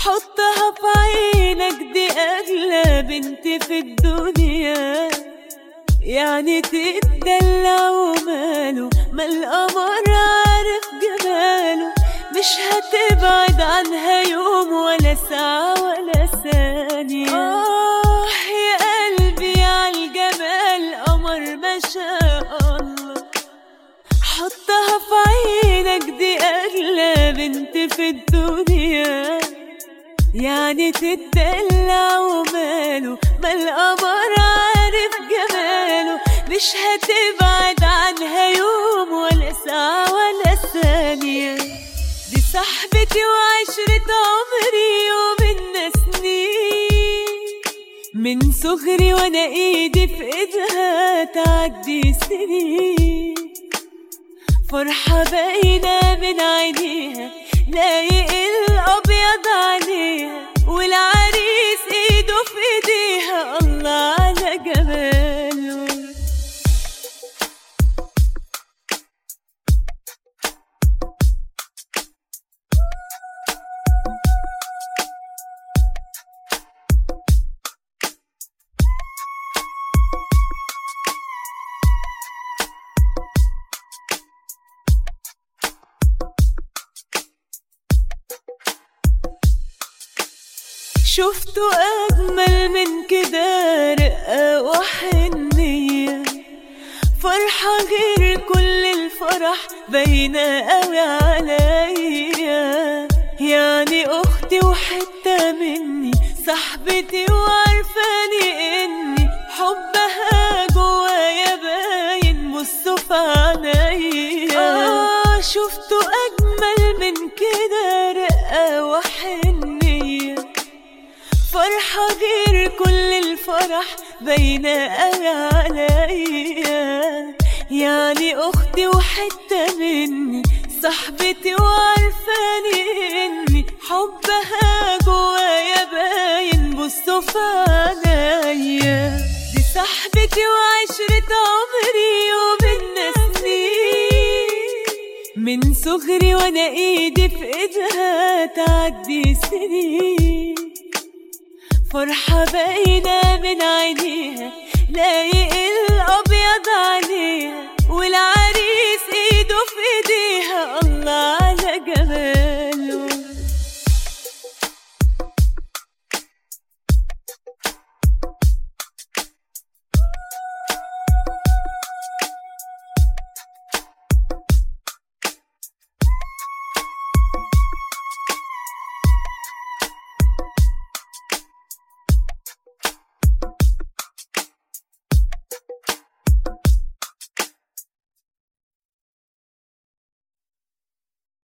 حطها في عينك دي أغلى بنت في الدنيا يعني تتدلع وماله ما القمر عارف جماله مش هتبعد عنها يوم ولا ساعة ولا ثانية آه يا قلبي عالجمال قمر ما شاء الله حطها في عينك دي أغلى بنت في الدنيا يعني تتدلع وماله ما القمر عارف جماله مش هتبعد عنها يوم ولا ساعة ولا ثانية دي صاحبتي وعشرة عمري ومنا سنين من صغري وانا ايدي في ايدها تعدي سنين فرحة باينة من عينيها لايق الأبيض عليها والعريس ايده في ايديها الله على جماله شفته أجمل من كده رقة وحنية فرحة غير كل الفرح باينة قوي عليا يعني أختي وحتة مني صاحبتي وعارفاني إني حبها جوايا باين بصوا في عينيا آه شفته أجمل من كده رقة وحنية فرحة غير كل الفرح باينة قوي عليا يعني أختي وحتة مني صاحبتي وعارفاني إني حبها جوايا باين بصوا في عينيا دي صاحبتي وعشرة عمري وبينا سنين من صغري وانا ايدي في ايدها تعدي سنين فرحة باينة من عينيها لايق الأبيض